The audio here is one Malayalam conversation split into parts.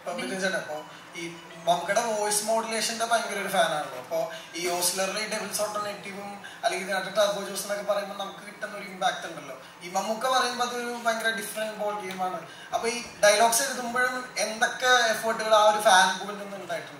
ഇപ്പൊ ബിജു ചേട്ടാ അപ്പൊ ഈ മമ്മൂക്കയുടെ വോയിസ് മോഡുലേഷന്റെ ഭയങ്കര ഒരു ഫാനാണല്ലോ അപ്പൊ ഈ ഓസ്ലറിലെ ഡെവിൾസ് ഓൾട്ടർനേറ്റീവും അല്ലെങ്കിൽ ഇതിനകത്ത് ടർബോ ജ്യൂസ് എന്നൊക്കെ പറയുമ്പോൾ നമുക്ക് കിട്ടുന്ന ഒരു ഇമ്പാക്ട് ഉണ്ടല്ലോ ഈ മമ്മൂക്ക പറയുമ്പോൾ അതൊരു ഭയങ്കര ഡിഫറെന്റ് ബോൾ ഗെയിമാണ് അപ്പൊ ഈ ഡയലോഗ്സ് എഴുതുമ്പോഴും എന്തൊക്കെ എഫേർട്ടുകൾ ആ ഒരു ഫാൻ ബൂളിൽ നിന്ന് ഉണ്ടായിട്ടുണ്ട്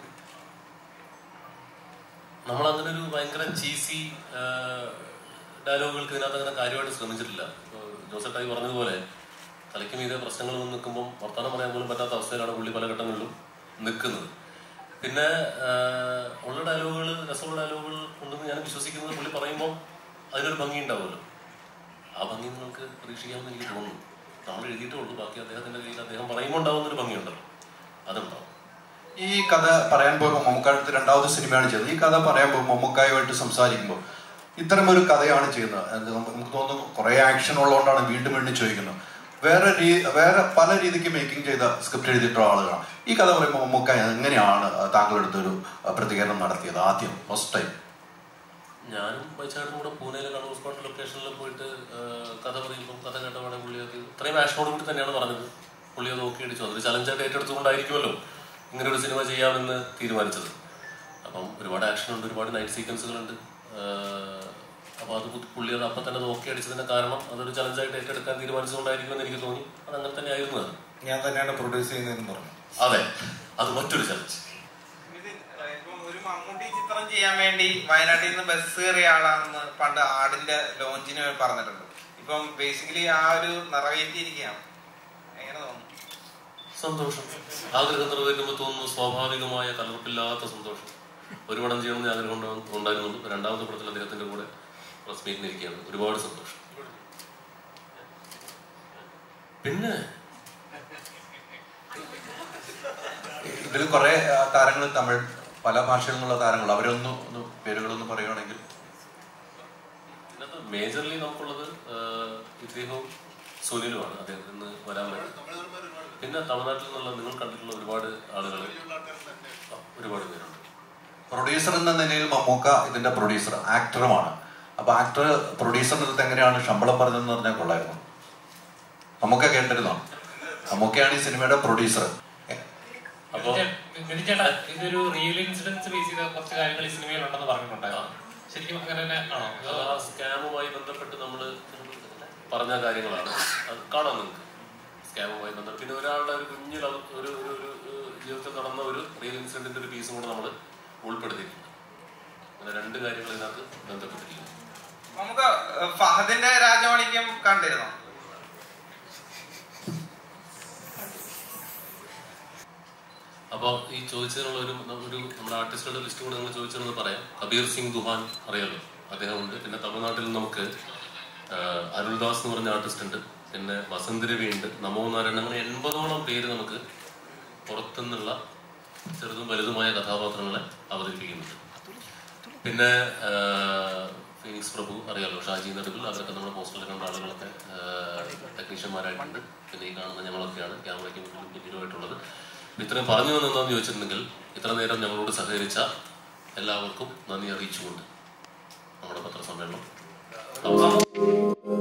നമ്മൾ അങ്ങനെ ഒരു ഭയങ്കര ചീസി ഡയലോഗുകൾക്ക് ഇതിനകത്ത് അങ്ങനെ കാര്യമായിട്ട് ശ്രമിച്ചിട്ടില്ല ഇപ്പൊ ജോസഫായി പറഞ്ഞതുപോലെ തലയ്ക്ക് മീതെ പ്രശ്നങ്ങൾ വന്ന് നിൽക്കുമ്പോൾ വർത്തമാനം പറയാൻ പോലും പറ്റാത്ത അവസ്ഥയിലാണ് പുള്ളി പല ഘട്ടങ്ങളിലും നിൽക്കുന്നത് പിന്നെ ആ, ഉള്ള ഡയലോഗുകൾ രസമുള്ള ഡയലോഗുകൾ ഉണ്ടെന്ന് ഞാൻ വിശ്വസിക്കുന്നത് പുള്ളി പറയുമ്പോൾ അതിനൊരു ഭംഗി ഉണ്ടാവുമല്ലോ ആ ഭംഗി നിങ്ങൾക്ക് പ്രതീക്ഷിക്കാമെന്ന് എനിക്ക് തോന്നുന്നു നമ്മൾ എഴുതിയിട്ടേ ഉള്ളൂ ബാക്കി അദ്ദേഹത്തിന്റെ കയ്യിൽ അദ്ദേഹം പറയുമ്പോൾ ഉണ്ടാവുന്ന ഒരു ഭംഗിയുണ്ടല്ലോ അതുണ്ടാവും ഈ കഥ പറയാൻ പോകുമ്പോൾ മമ്മൂക്കായിട്ട് രണ്ടാമത് സിനിമയാണ് ചെയ്തത് ഈ കഥ പറയാൻ പോകുമ്പോൾ മമ്മൂക്കായുമായിട്ട് സംസാരിക്കുമ്പോൾ ഇത്തരം ഒരു കഥയാണ് ചെയ്യുന്നത് അത് നമുക്ക് നമുക്ക് തോന്നുന്നു കുറെ ആക്ഷൻ ഉള്ളതുകൊണ്ടാണ് വീണ്ടും വീണ്ടും ചോദിക്കുന്നത് വേറെ രീ വേറെ പല രീതിക്ക് മേക്കിംഗ് ചെയ്ത സ്ക്രിപ്റ്റ് എഴുതിയിട്ടുള്ള ആളുകളാണ് ഈ കഥ പറയുമ്പോൾ മമ്മൂക്ക എങ്ങനെയാണ് താങ്കളെടുത്തൊരു പ്രതികരണം നടത്തിയത് ആദ്യം ഫസ്റ്റ് ടൈം ഞാനും വൈച്ചാടും കൂടെ പൂനെയിലെ കണ്ണൂർ സ്പോട്ട് ലൊക്കേഷനിൽ പോയിട്ട് ആ, കഥ പറയുമ്പോൾ കഥ കേട്ടപാടെ പുള്ളി അത് ഇത്രയും ആക്ഷനോട് കൂടി തന്നെയാണ് പറഞ്ഞത് പുള്ളി അത് നോക്കി അടിച്ചു അതൊരു ചലഞ്ചായിട്ട് ഏറ്റെടുത്തുകൊണ്ടായിരിക്കുമല്ലോ ഇങ്ങനെ ഒരു സിനിമ ചെയ്യാമെന്ന് തീരുമാനിച്ചത് അപ്പം ഒരുപാട് ആക്ഷൻ ഉണ്ട് ഒരുപാട് നൈറ്റ് സീക്വൻസുകളുണ്ട് അപ്പോൾ അത് പു- പുള്ളി അത് അപ്പം തന്നെ നോക്കി അടിച്ചതിന്റെ കാരണം അതൊരു ചലഞ്ചായിട്ട് ഏറ്റെടുക്കാൻ തീരുമാനിച്ചുകൊണ്ടായിരിക്കുമെന്ന് എനിക്ക് തോന്നി അത് അങ്ങനെ തന്നെ ആയിരുന്നു അത് ഞാൻ തന്നെയാണ് പ്രൊഡ്യൂസ് ചെയ്യുന്നതെന്ന് പറഞ്ഞു അതെ അത് മറ്റൊരു ചലഞ്ച് ഇത് ഇപ്പം ഒരു മമ്മൂട്ടി ചിത്രം ചെയ്യാൻ വേണ്ടി വയനാട്ടിൽ നിന്ന് ബസ് കയറിയ ആളാണെന്ന് പണ്ട് ആടിന്റെ ലോഞ്ചിന് പറഞ്ഞിട്ടുണ്ട് ഇപ്പം ബേസിക്കലി ആ ഒരു നിറവേറ്റിയിരിക്കുകയാണ് എങ്ങനെ തോന്നുന്നു സന്തോഷം ആഗ്രഹം നിറവേറ്റുമ്പോൾ തോന്നുന്നു സ്വാഭാവികമായ കലർപ്പില്ലാത്ത സന്തോഷം ഒരു പടം ചെയ്യണമെന്ന് ആഗ്രഹം ഉണ്ടാ- ഉണ്ടായിരുന്നുള്ളൂ രണ്ടാമത്തെ പടത്തിൽ അദ്ദേഹത്തിന്റെ കൂടെ പ്രസ് മീറ്റിനിരിക്കുകയാണ് ഒരുപാട് സന്തോഷം പിന്നെ ഇതിൽ കുറെ താരങ്ങൾ തമിഴ് പല ഭാഷകളിലുള്ള താരങ്ങൾ അവരൊന്ന് ഒന്ന് പേരുകളൊന്ന് പറയുകയാണെങ്കിൽ ഇതിനകത്ത് മേജർലി നമുക്കുള്ളത് ആഹ്, ഇദ്ദേഹവും സുനിലുമാണ് അദ്ദേഹത്തിന് ഇന്ന് വരാൻ പറ്റും പിന്നെ തമിഴ്നാട്ടിൽ നിന്നുള്ള നിങ്ങൾ കണ്ടിട്ടുള്ള ഒരുപാട് ആളുകൾ ഒരുപാട് പേരുണ്ട് പ്രൊഡ്യൂസർ എന്ന നിലയിൽ മമ്മൂക്ക ഇതിന്റെ പ്രൊഡ്യൂസർ ആക്ടറുമാണ് അപ്പൊ ആക്ടർ പ്രൊഡ്യൂസറിന്റെ അടുത്ത് എങ്ങനെയാണ് ശമ്പളം പറഞ്ഞതെന്ന് പറഞ്ഞാൽ കൊള്ളായിരുന്നു മമ്മൂക്ക കേട്ടിരുന്നോ മമ്മൂക്കയാണ് ഈ സിനിമയുടെ പ്രൊഡ്യൂസർ അപ്പോ ചേട്ടാ ഇതൊരു റിയൽ ഇൻസിഡൻസ് ബേസ് ചെയ്ത കുറച്ച് കാര്യങ്ങൾ ഈ സിനിമയിൽ ഉണ്ടെന്ന് പറഞ്ഞിട്ടുണ്ടായിരുന്നു ശരിക്കും അങ്ങനെ തന്നെ ആണോ അത് ആ സ്കാമുമായി ബന്ധപ്പെട്ട് നമ്മൾ പറഞ്ഞ കാര്യങ്ങളാണ് അത് കാണാം നിങ്ങൾക്ക് സ്കാമുമായി ബന്ധപ്പെട്ട് പിന്നെ ഒരാളുടെ ഒരു കുഞ്ഞു ലവ് ഒരു ഒരു ഒരു ഒരു ജീവിതത്തിൽ നടന്ന ഒരു റിയൽ ഇൻസിഡന്റിന്റെ ഒരു പീസും കൂടെ നമ്മൾ ഉൾപ്പെടുത്തിയിട്ടുണ്ട് അങ്ങനെ രണ്ട് കാര്യങ്ങൾ ഇതിനകത്ത് ബന്ധപ്പെട്ടിരിക്കുന്നു നമുക്ക് ഫഹദിന്റെ രാജമാണിക്യം കണ്ടിരുന്നോ അപ്പോൾ ഈ ചോദിച്ചതിനുള്ള ഒരു ഒരു നമ്മുടെ ആർട്ടിസ്റ്റുകളുടെ ലിസ്റ്റ് കൂടെ നിങ്ങൾ ചോദിച്ചതെന്ന് പറയാം കബീർ സിംഗ് ദുഹാൻ അറിയാലോ അദ്ദേഹമുണ്ട് പിന്നെ തമിഴ്നാട്ടിൽ നമുക്ക് ആഹ്, അരുൾദാസ് എന്ന് പറഞ്ഞ ആർട്ടിസ്റ്റ് ഉണ്ട് പിന്നെ വസന്തരവി ഉണ്ട് നമോ നാരായണൻ അങ്ങനെ എൺപതോളം പേര് നമുക്ക് പുറത്തുനിന്നുള്ള ചെറുതും വലുതുമായ കഥാപാത്രങ്ങളെ അവതരിപ്പിക്കുന്നുണ്ട് പിന്നെ ആഹ്, ഫീനിക്സ് പ്രഭു അറിയാലോ ഷാജി നടുവിൽ അവരൊക്കെ നമ്മുടെ പോസ്റ്ററിൽ കണ്ട ആളുകളൊക്കെ ടെക്നീഷ്യന്മാരായിട്ടുണ്ട് പിന്നെ ഈ കാണുന്ന ഞങ്ങളൊക്കെയാണ് ക്യാമറയ്ക്ക് മുന്നിലും പിന്നിലുമായിട്ടുള്ളത് അപ്പൊ ഇത്രയും പറഞ്ഞു വന്നെന്താന്ന് ചോദിച്ചിട്ടുണ്ടെങ്കിൽ ഇത്ര നേരം ഞങ്ങളോട് സഹകരിച്ച എല്ലാവർക്കും നന്ദി അറിയിച്ചുകൊണ്ട് നമ്മുടെ പത്രസമ്മേളനം അവസാനം